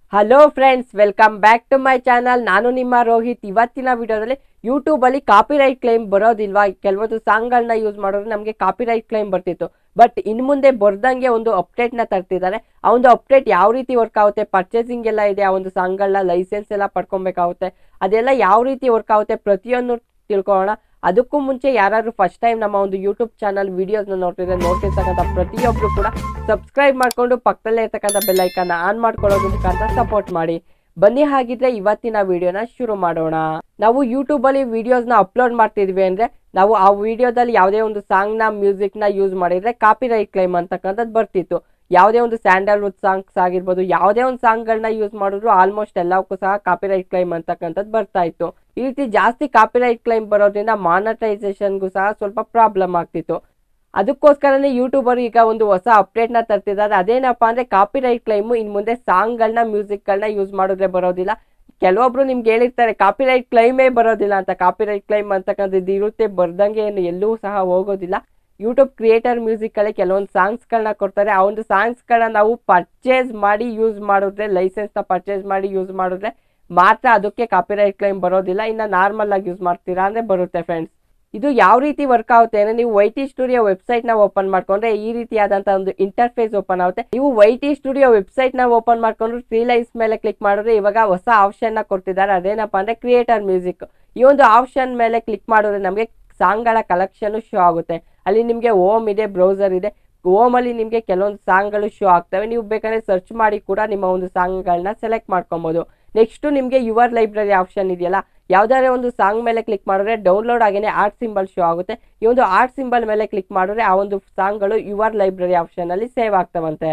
hello friends welcome back to my channel ನಾನು ನಿಮ್ಮ ರೋಹಿತ್ ಇವತ್ತಿನ ವಿಡಿಯೋದಲ್ಲಿ ಯೂಟ್ಯೂಬಲ್ಲಿ ಕಾಪಿರೈಟ್ ಕ್ಲೈಮ್ ಬರೋದಿಲ್ವಾ ಕೆಲವೊಂದು ಸಾಂಗ್ಗಳನ್ನ ಯೂಸ್ ಮಾಡಿದ್ರೆ ನಮಗೆ ಕಾಪಿರೈಟ್ ಕ್ಲೈಮ್ ಬರ್ತಿತ್ತು ಬಟ್ ಇನ್ನು ಮುಂದೆ ಬರ್ದಂಗೆ ಒಂದು ಅಪ್ಡೇಟ್ನ ತರ್ತಿದ್ದಾರೆ ಆ ಒಂದು ಅಪ್ಡೇಟ್ ಯಾವ ರೀತಿ ವರ್ಕ್ ಆಗುತ್ತೆ ಪರ್ಚೇಸಿಂಗ್ ಎಲ್ಲ ಇದೆ ಆ ಒಂದು ಸಾಂಗ್ಗಳನ್ನ ಲೈಸೆನ್ಸ್ ಎಲ್ಲ ಪಡ್ಕೊಬೇಕಾಗುತ್ತೆ ಅದೆಲ್ಲ ಯಾವ ರೀತಿ ವರ್ಕ್ ಆಗುತ್ತೆ ಪ್ರತಿಯೊಂದು ತಿಳ್ಕೊಳ್ಳೋಣ ಅದಕ್ಕೂ ಮುಂಚೆ ಯಾರಾದ್ರೂ ಫಸ್ಟ್ ಟೈಮ್ ನಮ್ಮ ಒಂದು ಯೂಟ್ಯೂಬ್ ಚಾನಲ್ ವಿಡಿಯೋಸ್ನ ನೋಡ್ತಿದ್ರೆ ನೋಡ್ತಿರ್ತಕ್ಕಂಥ ಪ್ರತಿಯೊಬ್ಬರು ಕೂಡ ಸಬ್ಸ್ಕ್ರೈಬ್ ಮಾಡ್ಕೊಂಡು ಪಕ್ಕದಲ್ಲೇ ಇರ್ತಕ್ಕಂಥ ಬೆಲ್ಲೈಕನ್ನ ಆನ್ ಮಾಡ್ಕೊಳ್ಳೋದ್ರ ಮುಖಾಂತರ ಸಪೋರ್ಟ್ ಮಾಡಿ ಬನ್ನಿ ಹಾಗಿದ್ರೆ ಇವತ್ತಿನ ವಿಡಿಯೋನ ಶುರು ಮಾಡೋಣ ನಾವು ಯೂಟ್ಯೂಬ್ ಅಲ್ಲಿ ವಿಡಿಯೋಸ್ನ ಅಪ್ಲೋಡ್ ಮಾಡ್ತಿದ್ವಿ ಅಂದ್ರೆ ನಾವು ಆ ವಿಡಿಯೋದಲ್ಲಿ ಯಾವುದೇ ಒಂದು ಸಾಂಗ್ನ ಮ್ಯೂಸಿಕ್ನ ಯೂಸ್ ಮಾಡಿದ್ರೆ ಕಾಪಿರೈಟ್ ಕ್ಲೈಮ್ ಅಂತಕ್ಕಂಥದ್ದು ಬರ್ತಿತ್ತು ಯಾವುದೇ ಒಂದು ಸ್ಯಾಂಡಲ್ವುಡ್ ಸಾಂಗ್ಸ್ ಆಗಿರ್ಬೋದು ಯಾವುದೇ ಒಂದು ಸಾಂಗ್ಗಳನ್ನ ಯೂಸ್ ಮಾಡಿದ್ರು ಆಲ್ಮೋಸ್ಟ್ ಎಲ್ಲಕ್ಕೂ ಸಹ ಕಾಪಿರೈಟ್ ಕ್ಲೈಮ್ ಅಂತಕ್ಕಂಥದ್ದು ಬರ್ತಾ ಇತ್ತು ಈ ರೀತಿ ಜಾಸ್ತಿ ಕಾಪಿರೈಟ್ ಕ್ಲೈಮ್ ಬರೋದ್ರಿಂದ ಮಾನಟೈಸೇಷನ್ಗೂ ಸಹ ಸ್ವಲ್ಪ ಪ್ರಾಬ್ಲಮ್ ಆಗ್ತಿತ್ತು ಅದಕ್ಕೋಸ್ಕರನೇ ಯೂಟ್ಯೂಬರ್ ಈಗ ಒಂದು ಹೊಸ ಅಪ್ಡೇಟ್ನ ತರ್ತಿದ್ದಾರೆ ಅದೇನಪ್ಪ ಅಂದ್ರೆ ಕಾಪಿರೈಟ್ ಕ್ಲೈಮು ಇನ್ನು ಮುಂದೆ ಸಾಂಗ್ಗಳನ್ನ ಮ್ಯೂಸಿಕ್ಗಳನ್ನ ಯೂಸ್ ಮಾಡಿದ್ರೆ ಬರೋದಿಲ್ಲ ಕೆಲವೊಬ್ರು ನಿಮ್ಗೆ ಹೇಳಿರ್ತಾರೆ ಕಾಪಿರೈಟ್ ಕ್ಲೈಮೇ ಬರೋದಿಲ್ಲ ಅಂತ ಕಾಪಿರೈಟ್ ಕ್ಲೈಮ್ ಅಂತಕ್ಕಂಥದ್ದು ಇರುತ್ತೆ ಬರ್ದಂಗೆ ಏನು ಎಲ್ಲೂ ಸಹ ಹೋಗೋದಿಲ್ಲ ಯೂಟ್ಯೂಬ್ ಕ್ರಿಯೇಟರ್ ಮ್ಯೂಸಿಕಲ್ಲಿ ಕೆಲವೊಂದು ಸಾಂಗ್ಸ್ಗಳನ್ನ ಕೊಡ್ತಾರೆ ಆ ಒಂದು ಸಾಂಗ್ಸ್ಗಳನ್ನ ನಾವು ಪರ್ಚೇಸ್ ಮಾಡಿ ಯೂಸ್ ಮಾಡಿದ್ರೆ ಲೈಸೆನ್ಸ್ನ ಪರ್ಚೇಸ್ ಮಾಡಿ ಯೂಸ್ ಮಾಡಿದ್ರೆ ಮಾತ್ರ ಅದಕ್ಕೆ ಕಾಪಿರೈಟ್ ಕ್ಲೈಮ್ ಬರೋದಿಲ್ಲ ಇನ್ನು ನಾರ್ಮಲ್ ಆಗಿ ಯೂಸ್ ಮಾಡ್ತೀರಾ ಅಂದರೆ ಬರುತ್ತೆ ಫ್ರೆಂಡ್ಸ್ ಇದು ಯಾವ ರೀತಿ ವರ್ಕ್ ಆಗುತ್ತೆ ಅಂದ್ರೆ ನೀವು ವೈ ಟಿ ಸ್ಟುಡಿಯೋ ವೆಬ್ಸೈಟ್ ನ ಓಪನ್ ಮಾಡ್ಕೊಂಡ್ರೆ ಈ ರೀತಿಯಾದಂತಹ ಒಂದು ಇಂಟರ್ಫೇಸ್ ಓಪನ್ ಆಗುತ್ತೆ ನೀವು ವೈ ಟಿ ಸ್ಟುಡಿಯೋ ವೆಬ್ಸೈಟ್ ನ ಓಪನ್ ಮಾಡ್ಕೊಂಡು ತ್ರೀ ಲೈನ್ಸ್ ಮೇಲೆ ಕ್ಲಿಕ್ ಮಾಡಿದ್ರೆ ಇವಾಗ ಹೊಸ ಆಪ್ಷನ್ ನ ಕೊಡ್ತಿದ್ದಾರೆ ಅದೇನಪ್ಪ ಅಂದ್ರೆ ಕ್ರಿಯೇಟರ್ ಮ್ಯೂಸಿಕ್ ಈ ಒಂದು ಆಪ್ಷನ್ ಮೇಲೆ ಕ್ಲಿಕ್ ಮಾಡಿದ್ರೆ ನಮಗೆ ಸಾಂಗ್ಗಳ ಕಲೆಕ್ಷನ್ ಶೋ ಆಗುತ್ತೆ ಅಲ್ಲಿ ನಿಮಗೆ ಓಮ್ ಇದೆ ಬ್ರೌಸರ್ ಇದೆ ಓಮ್ ಅಲ್ಲಿ ನಿಮಗೆ ಕೆಲವೊಂದು ಸಾಂಗ್ಗಳು ಶೋ ಆಗ್ತವೆ ನೀವು ಬೇಕಾದ್ರೆ ಸರ್ಚ್ ಮಾಡಿ ಕೂಡ ನಿಮ್ಮ ಒಂದು ಸಾಂಗ್ಗಳನ್ನ ಸೆಲೆಕ್ಟ್ ಮಾಡ್ಕೊಬೋದು ನೆಕ್ಸ್ಟ್ ನಿಮಗೆ ಯುವರ್ ಲೈಬ್ರರಿ ಆಪ್ಷನ್ ಇದೆಯಲ್ಲ ಯಾವ್ದಾದ್ರೆ ಒಂದು ಸಾಂಗ್ ಮೇಲೆ ಕ್ಲಿಕ್ ಮಾಡಿದ್ರೆ ಡೌನ್ಲೋಡ್ ಆಗೇನೆ ಆರ್ಟ್ ಸಿಂಬಲ್ ಶೋ ಆಗುತ್ತೆ ಈ ಒಂದು ಆರ್ಟ್ ಸಿಂಬಲ್ ಮೇಲೆ ಕ್ಲಿಕ್ ಮಾಡಿದ್ರೆ ಆ ಒಂದು ಸಾಂಗ್ಗಳು ಯುವರ್ ಲೈಬ್ರರಿ ಆಪ್ಷನ್ ಅಲ್ಲಿ ಸೇವ್ ಆಗ್ತವಂತೆ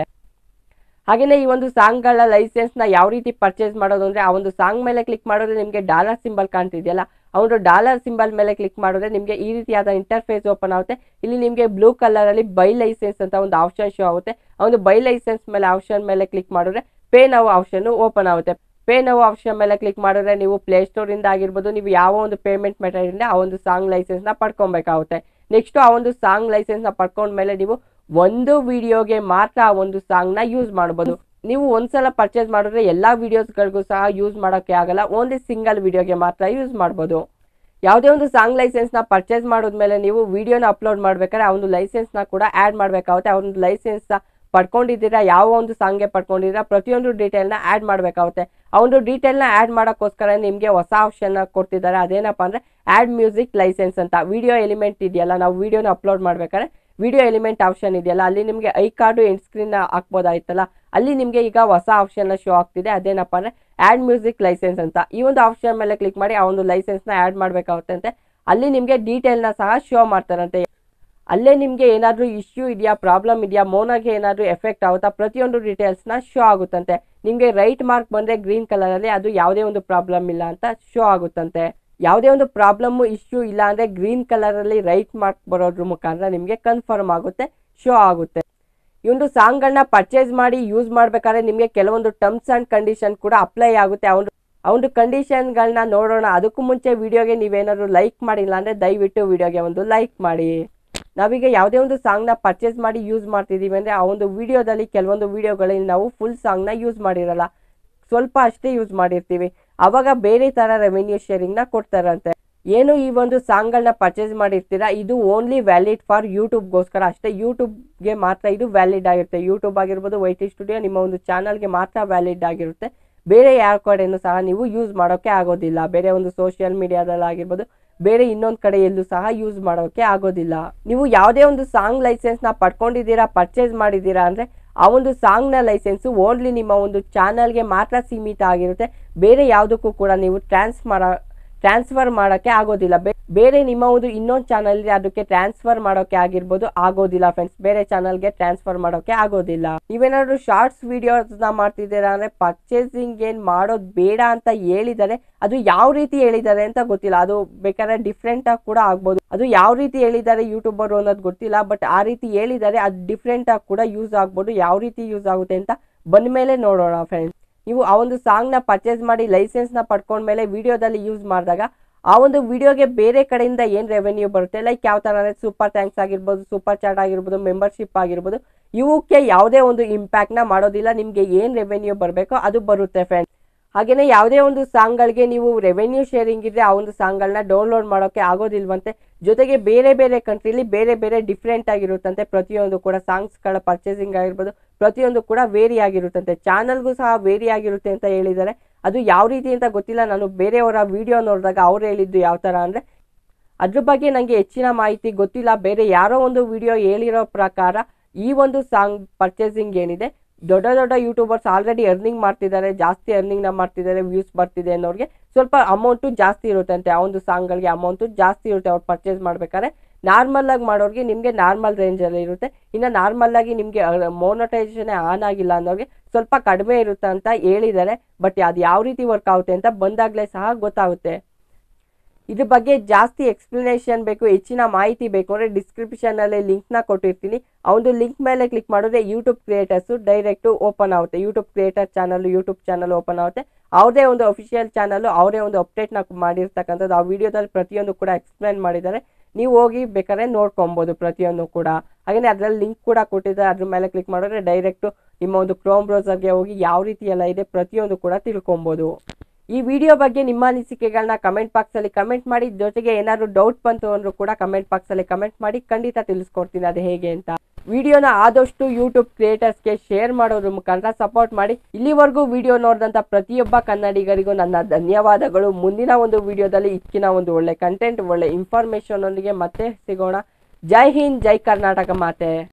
ಹಾಗೆಯೇ ಈ ಒಂದು ಸಾಂಗ್ಗಳ ಲೈಸೆನ್ಸ್ನ ಯಾವ ರೀತಿ ಪರ್ಚೇಸ್ ಮಾಡೋದು ಅಂದರೆ ಆ ಒಂದು ಸಾಂಗ್ ಮೇಲೆ ಕ್ಲಿಕ್ ಮಾಡಿದ್ರೆ ನಿಮಗೆ ಡಾಲರ್ ಸಿಂಬಲ್ ಕಾಣ್ತಿದೆಯಲ್ಲ ಆ ಒಂದು ಡಾಲರ್ ಸಿಂಬಲ್ ಮೇಲೆ ಕ್ಲಿಕ್ ಮಾಡಿದ್ರೆ ನಿಮಗೆ ಈ ರೀತಿಯಾದ ಇಂಟರ್ಫೇಸ್ ಓಪನ್ ಆಗುತ್ತೆ ಇಲ್ಲಿ ನಿಮಗೆ ಬ್ಲೂ ಕಲರಲ್ಲಿ ಬೈ ಲೈಸೆನ್ಸ್ ಅಂತ ಒಂದು ಆಪ್ಷನ್ ಶೋ ಆಗುತ್ತೆ ಆ ಒಂದು ಬೈ ಲೈಸೆನ್ಸ್ ಮೇಲೆ ಆಪ್ಷನ್ ಮೇಲೆ ಕ್ಲಿಕ್ ಮಾಡಿದ್ರೆ ಪೇ ನಾವು ಆಪ್ಷನ್ ಓಪನ್ ಆಗುತ್ತೆ ಪೇ ನಾವು ಆಪ್ಷನ್ ಮೇಲೆ ಕ್ಲಿಕ್ ಮಾಡಿದ್ರೆ ನೀವು ಪ್ಲೇಸ್ಟೋರಿಂದ ಆಗಿರ್ಬೋದು ನೀವು ಯಾವ ಒಂದು ಪೇಮೆಂಟ್ ಮೆಥಡಿಂದ ಆ ಒಂದು ಸಾಂಗ್ ಲೈಸೆನ್ಸ್ನ ಪಡ್ಕೊಬೇಕಾಗುತ್ತೆ ನೆಕ್ಸ್ಟ್ ಆ ಒಂದು ಸಾಂಗ್ ಲೈಸೆನ್ಸ್ನ ಪಡ್ಕೊಂಡ್ಮೇಲೆ ನೀವು ಒಂದು ವಿಡಿಯೋಗೆ ಮಾತ್ರ ಆ ಒಂದು ಸಾಂಗ್ನ ಯೂಸ್ ಮಾಡ್ಬೋದು ನೀವು ಒಂದ್ಸಲ ಪರ್ಚೇಸ್ ಮಾಡಿದ್ರೆ ಎಲ್ಲ ವಿಡಿಯೋಸ್ಗಳಿಗೂ ಸಹ ಯೂಸ್ ಮಾಡೋಕ್ಕೆ ಆಗಲ್ಲ ಓನ್ಲಿ ಸಿಂಗಲ್ ವಿಡಿಯೋಗೆ ಮಾತ್ರ ಯೂಸ್ ಮಾಡ್ಬೋದು ಯಾವುದೇ ಒಂದು ಸಾಂಗ್ ಲೈಸೆನ್ಸ್ನ ಪರ್ಚೇಸ್ ಮಾಡಿದ್ಮೇಲೆ ನೀವು ವಿಡಿಯೋನ ಅಪ್ಲೋಡ್ ಮಾಡ್ಬೇಕಾದ್ರೆ ಆ ಒಂದು ಲೈಸೆನ್ಸ್ನ ಕೂಡ ಆ್ಯಡ್ ಮಾಡಬೇಕಾಗುತ್ತೆ ಆ ಒಂದು ಲೈಸೆನ್ಸ್ನ ಪಡ್ಕೊಂಡಿದ್ದೀರಾ ಯಾವ ಒಂದು ಸಾಂಗ್ಗೆ ಪಡ್ಕೊಂಡಿದ್ದೀರಾ ಪ್ರತಿಯೊಂದು ಡೀಟೇಲ್ನ ಆ್ಯಡ್ ಮಾಡಬೇಕಾಗುತ್ತೆ ಆ ಒಂದು ಡೀಟೇಲ್ನ ಆ್ಯಡ್ ಮಾಡೋಕ್ಕೋಸ್ಕರ ನಿಮಗೆ ಹೊಸ ಆಪ್ಷನ್ನ ಕೊಡ್ತಿದ್ದಾರೆ ಅದೇನಪ್ಪ ಅಂದರೆ ಆ್ಯಡ್ ಮ್ಯೂಸಿಕ್ ಲೈಸೆನ್ಸ್ ಅಂತ ವಿಡಿಯೋ ಎಲಿಮೆಂಟ್ ಇದೆಯಲ್ಲ ನಾವು ವಿಡಿಯೋನ ಅಪ್ಲೋಡ್ ಮಾಡ್ಬೇಕಾದ್ರೆ ವಿಡಿಯೋ ಎಲಿಮೆಂಟ್ ಆಪ್ಷನ್ ಇದೆಯಲ್ಲ ಅಲ್ಲಿ ನಿಮಗೆ ಐ ಕಾರ್ಡು ಎಂಡ್ ಸ್ಕ್ರೀನ್ ಹಾಕ್ಬೋದಾಯ್ತಲ್ಲ ಅಲ್ಲಿ ನಿಮಗೆ ಈಗ ಹೊಸ ಆಪ್ಷನ್ನ ಶೋ ಆಗ್ತಿದೆ ಅದೇನಪ್ಪ ಅಂದರೆ ಆ್ಯಡ್ ಮ್ಯೂಸಿಕ್ ಲೈಸೆನ್ಸ್ ಅಂತ ಈ ಒಂದು ಆಪ್ಷನ್ ಮೇಲೆ ಕ್ಲಿಕ್ ಮಾಡಿ ಆ ಒಂದು ಲೈಸೆನ್ಸ್ನ ಆ್ಯಡ್ ಮಾಡಬೇಕಾಗುತ್ತೆ ಅಲ್ಲಿ ನಿಮಗೆ ಡೀಟೇಲ್ನ ಸಹ ಶೋ ಮಾಡ್ತಾರಂತೆ ಅಲ್ಲೇ ನಿಮಗೆ ಏನಾದರೂ ಇಶ್ಯೂ ಇದೆಯಾ ಪ್ರಾಬ್ಲಮ್ ಇದೆಯಾ ಮೋನಾಗೆ ಏನಾದರೂ ಎಫೆಕ್ಟ್ ಆಗುತ್ತಾ ಪ್ರತಿಯೊಂದು ಡೀಟೇಲ್ಸ್ನ ಶೋ ಆಗುತ್ತಂತೆ ನಿಮಗೆ ರೈಟ್ ಮಾರ್ಕ್ ಬಂದರೆ ಗ್ರೀನ್ ಕಲರಲ್ಲಿ ಅದು ಯಾವುದೇ ಒಂದು ಪ್ರಾಬ್ಲಮ್ ಇಲ್ಲ ಅಂತ ಶೋ ಆಗುತ್ತಂತೆ ಯಾವುದೇ ಒಂದು ಪ್ರಾಬ್ಲಮ್ ಇಶ್ಯೂ ಇಲ್ಲ ಅಂದರೆ ಗ್ರೀನ್ ಕಲರಲ್ಲಿ ರೈಟ್ ಮಾರ್ಕ್ ಬರೋದ್ರ ಮುಖಾಂತರ ನಿಮಗೆ ಕನ್ಫರ್ಮ್ ಆಗುತ್ತೆ ಶೋ ಆಗುತ್ತೆ ಈ ಒಂದು ಸಾಂಗ್ಗಳನ್ನ ಪರ್ಚೇಸ್ ಮಾಡಿ ಯೂಸ್ ಮಾಡಬೇಕಾದ್ರೆ ನಿಮಗೆ ಕೆಲವೊಂದು ಟರ್ಮ್ಸ್ ಆ್ಯಂಡ್ ಕಂಡೀಷನ್ ಕೂಡ ಅಪ್ಲೈ ಆಗುತ್ತೆ ಆ ಒಂದು ಆ ಒಂದು ಕಂಡೀಷನ್ಗಳನ್ನ ನೋಡೋಣ ಅದಕ್ಕೂ ಮುಂಚೆ ವಿಡಿಯೋಗೆ ನೀವೇನಾದ್ರು ಲೈಕ್ ಮಾಡಿಲ್ಲ ಅಂದರೆ ದಯವಿಟ್ಟು ವಿಡಿಯೋಗೆ ಒಂದು ಲೈಕ್ ಮಾಡಿ ನಾವೀಗ ಯಾವುದೇ ಒಂದು ಸಾಂಗ್ನ ಪರ್ಚೇಸ್ ಮಾಡಿ ಯೂಸ್ ಮಾಡ್ತಿದ್ದೀವಿ ಅಂದರೆ ಆ ಒಂದು ವಿಡಿಯೋದಲ್ಲಿ ಕೆಲವೊಂದು ವಿಡಿಯೋಗಳಲ್ಲಿ ನಾವು ಫುಲ್ ಸಾಂಗ್ನ ಯೂಸ್ ಮಾಡಿರಲ್ಲ ಸ್ವಲ್ಪ ಅಷ್ಟೇ ಯೂಸ್ ಮಾಡಿರ್ತೀವಿ ಅವಾಗ ಬೇರೆ ಥರ ರೆವೆನ್ಯೂ ಶೇರಿಂಗ್ನ ಕೊಡ್ತಾರಂತೆ ಏನು ಈ ಒಂದು ಸಾಂಗ್ಗಳನ್ನ ಪರ್ಚೇಸ್ ಮಾಡಿರ್ತೀರಾ ಇದು ಓನ್ಲಿ ವ್ಯಾಲಿಡ್ ಫಾರ್ ಯೂಟ್ಯೂಬ್ಗೋಸ್ಕರ ಅಷ್ಟೇ ಯೂಟ್ಯೂಬ್ಗೆ ಮಾತ್ರ ಇದು ವ್ಯಾಲಿಡ್ ಆಗಿರುತ್ತೆ ಯೂಟ್ಯೂಬ್ ಆಗಿರ್ಬೋದು ವೈ ಟಿ ಸ್ಟುಡಿಯೋ ನಿಮ್ಮ ಒಂದು ಚಾನಲ್ಗೆ ಮಾತ್ರ ವ್ಯಾಲಿಡ್ ಆಗಿರುತ್ತೆ ಬೇರೆ ಯಾರ ಕಡೆನೂ ಸಹ ನೀವು ಯೂಸ್ ಮಾಡೋಕ್ಕೆ ಆಗೋದಿಲ್ಲ ಬೇರೆ ಒಂದು ಸೋಷಿಯಲ್ ಮೀಡಿಯಾದಲ್ಲಿ ಆಗಿರ್ಬೋದು ಬೇರೆ ಇನ್ನೊಂದು ಕಡೆ ಎಲ್ಲೂ ಸಹ ಯೂಸ್ ಮಾಡೋಕ್ಕೆ ಆಗೋದಿಲ್ಲ ನೀವು ಯಾವುದೇ ಒಂದು ಸಾಂಗ್ ಲೈಸೆನ್ಸ್ನ ಪಡ್ಕೊಂಡಿದ್ದೀರಾ ಪರ್ಚೇಸ್ ಮಾಡಿದ್ದೀರಾ ಅಂದರೆ ಆ ಒಂದು ಸಾಂಗ್ನ ಲೈಸೆನ್ಸು ಓನ್ಲಿ ನಿಮ್ಮ ಒಂದು ಚಾನಲ್ಗೆ ಮಾತ್ರ ಸೀಮಿತ ಆಗಿರುತ್ತೆ ಬೇರೆ ಯಾವುದಕ್ಕೂ ಕೂಡ ನೀವು ಟ್ರಾನ್ಸ್ ಮಾಡೋ ಟ್ರಾನ್ಸ್ಫರ್ ಮಾಡೋಕ್ಕೆ ಆಗೋದಿಲ್ಲ ಬೇರೆ ನಿಮ್ಮ ಒಂದು ಇನ್ನೊಂದು ಚಾನಲ್ ಅದಕ್ಕೆ ಟ್ರಾನ್ಸ್ಫರ್ ಮಾಡೋಕ್ಕೆ ಆಗಿರ್ಬೋದು ಆಗೋದಿಲ್ಲ ಫ್ರೆಂಡ್ಸ್ ಬೇರೆ ಚಾನಲ್ಗೆ ಟ್ರಾನ್ಸ್ಫರ್ ಮಾಡೋಕ್ಕೆ ಆಗೋದಿಲ್ಲ ನೀವೇನಾದ್ರು ಶಾರ್ಟ್ಸ್ ವಿಡಿಯೋಸ್ನ ಮಾಡ್ತಿದ್ದೀರಾ ಅಂದರೆ ಪರ್ಚೇಸಿಂಗ್ ಏನು ಮಾಡೋದು ಬೇಡ ಅಂತ ಹೇಳಿದ್ದಾರೆ ಅದು ಯಾವ ರೀತಿ ಹೇಳಿದ್ದಾರೆ ಅಂತ ಗೊತ್ತಿಲ್ಲ ಅದು ಬೇಕಾದ್ರೆ ಡಿಫ್ರೆಂಟ್ ಆಗಿ ಕೂಡ ಆಗ್ಬೋದು ಅದು ಯಾವ ರೀತಿ ಹೇಳಿದ್ದಾರೆ ಯೂಟ್ಯೂಬರ್ ಅನ್ನೋದು ಗೊತ್ತಿಲ್ಲ ಬಟ್ ಆ ರೀತಿ ಹೇಳಿದ್ದಾರೆ ಅದು ಡಿಫ್ರೆಂಟ್ ಆಗಿ ಕೂಡ ಯೂಸ್ ಆಗ್ಬೋದು ಯಾವ ರೀತಿ ಯೂಸ್ ಆಗುತ್ತೆ ಅಂತ ಬಂದ ಮೇಲೆ ನೋಡೋಣ ಫ್ರೆಂಡ್ಸ್ ನೀವು ಆ ಒಂದು ಸಾಂಗ್ನ ಪರ್ಚೇಸ್ ಮಾಡಿ ಲೈಸೆನ್ಸ್ನ ಪಡ್ಕೊಂಡ್ಮೇಲೆ ವಿಡಿಯೋದಲ್ಲಿ ಯೂಸ್ ಮಾಡಿದಾಗ ಆ ಒಂದು ವಿಡಿಯೋಗೆ ಬೇರೆ ಕಡೆಯಿಂದ ಏನು ರೆವೆನ್ಯೂ ಬರುತ್ತೆ ಲೈಕ್ ಯಾವ ಥರ ಅಂದರೆ ಸೂಪರ್ ಥ್ಯಾಂಕ್ಸ್ ಆಗಿರ್ಬೋದು ಸೂಪರ್ ಚಾಟ್ ಆಗಿರ್ಬೋದು ಮೆಂಬರ್ಶಿಪ್ ಆಗಿರ್ಬೋದು ಇವಕ್ಕೆ ಯಾವುದೇ ಒಂದು ಇಂಪ್ಯಾಕ್ಟ್ನ ಮಾಡೋದಿಲ್ಲ ನಿಮಗೆ ಏನು ರೆವೆನ್ಯೂ ಬರಬೇಕೋ ಅದು ಬರುತ್ತೆ ಫ್ರೆಂಡ್ಸ್ ಹಾಗೆಯೇ ಯಾವುದೇ ಒಂದು ಸಾಂಗ್ಗಳಿಗೆ ನೀವು ರೆವೆನ್ಯೂ ಶೇರಿಂಗ್ ಇದ್ದರೆ ಆ ಒಂದು ಸಾಂಗ್ಗಳನ್ನ ಡೌನ್ಲೋಡ್ ಮಾಡೋಕ್ಕೆ ಆಗೋದಿಲ್ವಂತೆ ಜೊತೆಗೆ ಬೇರೆ ಬೇರೆ ಕಂಟ್ರಿಲಿ ಬೇರೆ ಬೇರೆ ಡಿಫ್ರೆಂಟ್ ಆಗಿರುತ್ತಂತೆ ಪ್ರತಿಯೊಂದು ಕೂಡ ಸಾಂಗ್ಸ್ಗಳ ಪರ್ಚೇಸಿಂಗ್ ಆಗಿರ್ಬೋದು ಪ್ರತಿಯೊಂದು ಕೂಡ ವೇರಿ ಆಗಿರುತ್ತಂತೆ ಚಾನಲ್ಗೂ ಸಹ ವೇರಿ ಆಗಿರುತ್ತೆ ಅಂತ ಹೇಳಿದ್ದಾರೆ ಅದು ಯಾವ ರೀತಿ ಅಂತ ಗೊತ್ತಿಲ್ಲ ನಾನು ಬೇರೆಯವರ ವಿಡಿಯೋ ನೋಡಿದಾಗ ಅವ್ರು ಹೇಳಿದ್ದು ಯಾವ ಥರ ಅಂದರೆ ಅದ್ರ ಬಗ್ಗೆ ನನಗೆ ಹೆಚ್ಚಿನ ಮಾಹಿತಿ ಗೊತ್ತಿಲ್ಲ ಬೇರೆ ಯಾರೋ ಒಂದು ವಿಡಿಯೋ ಹೇಳಿರೋ ಪ್ರಕಾರ ಈ ಒಂದು ಸಾಂಗ್ ಪರ್ಚೇಸಿಂಗ್ ಏನಿದೆ ದೊಡ್ಡ ದೊಡ್ಡ ಯೂಟ್ಯೂಬರ್ಸ್ ಆಲ್ರೆಡಿ ಅರ್ನಿಂಗ್ ಮಾಡ್ತಿದ್ದಾರೆ ಜಾಸ್ತಿ ಅರ್ನಿಂಗ್ನ ಮಾಡ್ತಿದ್ದಾರೆ ವ್ಯೂಸ್ ಬರ್ತಿದೆ ಅನ್ನೋರಿಗೆ ಸ್ವಲ್ಪ ಅಮೌಂಟು ಜಾಸ್ತಿ ಇರುತ್ತಂತೆ ಆ ಒಂದು ಸಾಂಗ್ಗಳಿಗೆ ಅಮೌಂಟು ಜಾಸ್ತಿ ಇರುತ್ತೆ ಅವ್ರು ಪರ್ಚೇಸ್ ಮಾಡ್ಬೇಕಾದ್ರೆ ನಾರ್ಮಲ್ ಆಗಿ ಮಾಡೋರಿಗೆ ನಿಮಗೆ ನಾರ್ಮಲ್ ರೇಂಜಲ್ಲಿ ಇರುತ್ತೆ ಇನ್ನು ನಾರ್ಮಲ್ ಆಗಿ ನಿಮಗೆ ಮೋನಟೈಸೇಷನ್ ಆನ್ ಆಗಿಲ್ಲ ಅನ್ನೋರಿಗೆ ಸ್ವಲ್ಪ ಕಡಿಮೆ ಇರುತ್ತೆ ಅಂತ ಹೇಳಿದ್ದಾರೆ ಬಟ್ ಅದು ಯಾವ ರೀತಿ ವರ್ಕ್ ಆಗುತ್ತೆ ಅಂತ ಬಂದಾಗಲೇ ಸಹ ಗೊತ್ತಾಗುತ್ತೆ ಇದ್ರ ಬಗ್ಗೆ ಜಾಸ್ತಿ ಎಕ್ಸ್ಪ್ಲನೇಷನ್ ಬೇಕು ಹೆಚ್ಚಿನ ಮಾಹಿತಿ ಬೇಕು ಅಂದರೆ ಡಿಸ್ಕ್ರಿಪ್ಷನಲ್ಲಿ ಲಿಂಕ್ನ ಕೊಟ್ಟಿರ್ತೀನಿ ಆ ಒಂದು ಲಿಂಕ್ ಮೇಲೆ ಕ್ಲಿಕ್ ಮಾಡಿದ್ರೆ ಯೂಟ್ಯೂಬ್ ಕ್ರಿಯೇಟರ್ಸು ಡೈರೆಕ್ಟು ಓಪನ್ ಆಗುತ್ತೆ YouTube creator channel YouTube channel open ಆಗುತ್ತೆ ಅವ್ರದೇ ಒಂದು ಅಫಿಷಿಯಲ್ ಚಾನಲ್ ಅವರೇ ಒಂದು ಅಪ್ಡೇಟ್ನ ಮಾಡಿರ್ತಕ್ಕಂಥದ್ದು ಆ ವಿಡಿಯೋದಲ್ಲಿ ಪ್ರತಿಯೊಂದು ಕೂಡ ಎಕ್ಸ್ಪ್ಲೈನ್ ಮಾಡಿದ್ದಾರೆ ನೀವು ಹೋಗಿ ಬೇಕಾದ್ರೆ ನೋಡ್ಕೊಬೋದು ಪ್ರತಿಯೊಂದು ಕೂಡ ಹಾಗೆಯೇ ಅದರಲ್ಲಿ ಲಿಂಕ್ ಕೂಡ ಕೊಟ್ಟಿದ್ದಾರೆ ಅದ್ರ ಮೇಲೆ ಕ್ಲಿಕ್ ಮಾಡಿದ್ರೆ ಡೈರೆಕ್ಟು ನಿಮ್ಮ ಒಂದು ಕ್ರೋಮ್ ಬ್ರೌಸರ್ಗೆ ಹೋಗಿ ಯಾವ ರೀತಿ ಎಲ್ಲ ಇದೆ ಪ್ರತಿಯೊಂದು ಕೂಡ ತಿಳ್ಕೊಬೋದು ಈ ವಿಡಿಯೋ ಬಗ್ಗೆ ನಿಮ್ಮ ಅನಿಸಿಕೆಗಳನ್ನ ಕಮೆಂಟ್ ಬಾಕ್ಸಲ್ಲಿ ಕಮೆಂಟ್ ಮಾಡಿ ಜೊತೆಗೆ ಏನಾದ್ರು ಡೌಟ್ ಬಂತು ಅಂದ್ರೂ ಕೂಡ ಕಮೆಂಟ್ ಬಾಕ್ಸಲ್ಲಿ ಕಮೆಂಟ್ ಮಾಡಿ ಖಂಡಿತ ತಿಳಿಸ್ಕೊಡ್ತೀನಿ ಅದು ಹೇಗೆ ಅಂತ ವಿಡಿಯೋನ ಆದಷ್ಟು ಯೂಟ್ಯೂಬ್ ಕ್ರಿಯೇಟರ್ಸ್ಗೆ ಶೇರ್ ಮಾಡೋದ್ರ ಮುಖಾಂತರ ಸಪೋರ್ಟ್ ಮಾಡಿ ಇಲ್ಲಿವರೆಗೂ ವಿಡಿಯೋ ನೋಡಿದಂಥ ಪ್ರತಿಯೊಬ್ಬ ಕನ್ನಡಿಗರಿಗೂ ನನ್ನ ಧನ್ಯವಾದಗಳು ಮುಂದಿನ ಒಂದು ವಿಡಿಯೋದಲ್ಲಿ ಇಕ್ಕಿನ ಒಂದು ಒಳ್ಳೆ ಕಂಟೆಂಟ್ ಒಳ್ಳೆ ಇನ್ಫಾರ್ಮೇಷನ್ ಒಂದಿಗೆ ಮತ್ತೆ ಸಿಗೋಣ ಜೈ ಹಿಂದ್ ಜೈ ಕರ್ನಾಟಕ ಮಾತೆ